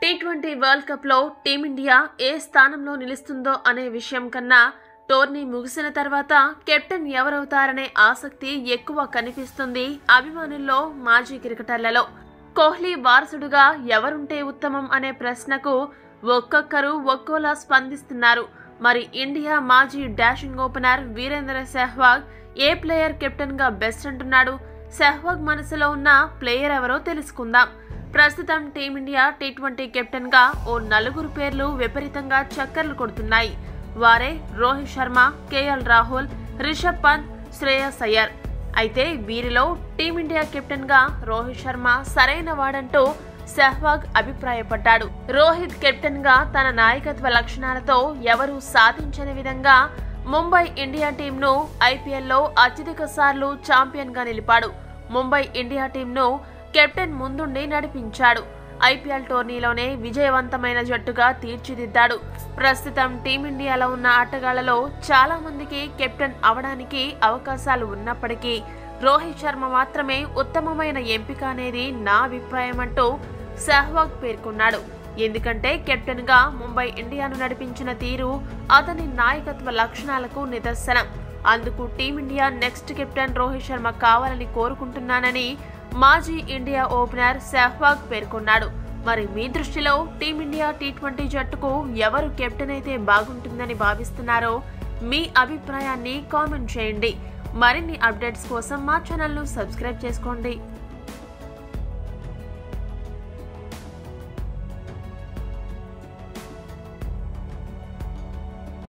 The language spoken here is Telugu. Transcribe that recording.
టీ ట్వంటీ వరల్డ్ కప్లో టీమిండియా ఏ స్థానంలో నిలుస్తుందో అనే విషయం కన్నా టోర్నీ ముగిసిన తర్వాత కెప్టెన్ ఎవరవుతారనే ఆసక్తి ఎక్కువ కనిపిస్తుంది అభిమానుల్లో మాజీ క్రికెటర్లలో కోహ్లీ వారసుడుగా ఎవరుంటే ఉత్తమం అనే ప్రశ్నకు ఒక్కొక్కరు ఒక్కోలా స్పందిస్తున్నారు మరి ఇండియా మాజీ డాషింగ్ ఓపెనర్ వీరేంద్ర సెహ్వాగ్ ఏ ప్లేయర్ కెప్టెన్ గా బెస్ట్ అంటున్నాడు సెహ్వాగ్ మనసులో ఉన్న ప్లేయర్ ఎవరో తెలుసుకుందాం ప్రస్తుతం టీమిండియా టీ ట్వంటీ కెప్టెన్ గా ఓ నలుగురు పేర్లు విపరీతంగా చక్కర్లు కొడుతున్నాయి వారే రోహిత్ శర్మ కేఎల్ రాహుల్ రిషబ్ పంత్ శ్రేయస్ అయ్యర్ అయితే వీరిలో టీమిండియా కెప్టెన్ గా రోహిత్ శర్మ సరైన వాడంటూ సెహ్వాగ్ అభిప్రాయపడ్డాడు రోహిత్ కెప్టెన్ గా తన నాయకత్వ లక్షణాలతో ఎవరూ సాధించని విధంగా ముంబై ఇండియా టీంను ఐపీఎల్లో అత్యధిక సార్లు ఛాంపియన్ గా నిలిపాడు ముంబై ఇండియా టీంను కెప్టెన్ ముందుండి నడిపించాడు ఐపీఎల్ టోర్నీలోనే విజయవంతమైన జట్టుగా తీర్చిదిద్దాడు ప్రస్తుతం టీమిండియాలో ఉన్న ఆటగాళ్లలో చాలా మందికి కెప్టెన్ అవడానికి అవకాశాలు ఉన్నప్పటికీ రోహిత్ శర్మ మాత్రమే ఉత్తమమైన ఎంపిక అనేది నా అభిప్రాయం అంటూ సెహ్వాగ్ పేర్కొన్నాడు ఎందుకంటే కెప్టెన్ గా ముంబై ఇండియాను నడిపించిన తీరు అతని నాయకత్వ లక్షణాలకు నిదర్శనం అందుకు team India next captain Rohit Sharma కావాలని కోరుకుంటున్నానని మాజీ ఇండియా ఓపెనర్ సెహ్వాగ్ పేర్కొన్నాడు మరి మీ దృష్టిలో టీమిండియా టీ ట్వంటీ జట్టుకు ఎవరు కెప్టెన్ అయితే బాగుంటుందని భావిస్తున్నారో మీ అభిప్రాయాన్ని కామెంట్ చేయండి మరిన్ని అప్డేట్స్ కోసం మా ఛానల్ను సబ్స్క్రైబ్ చేసుకోండి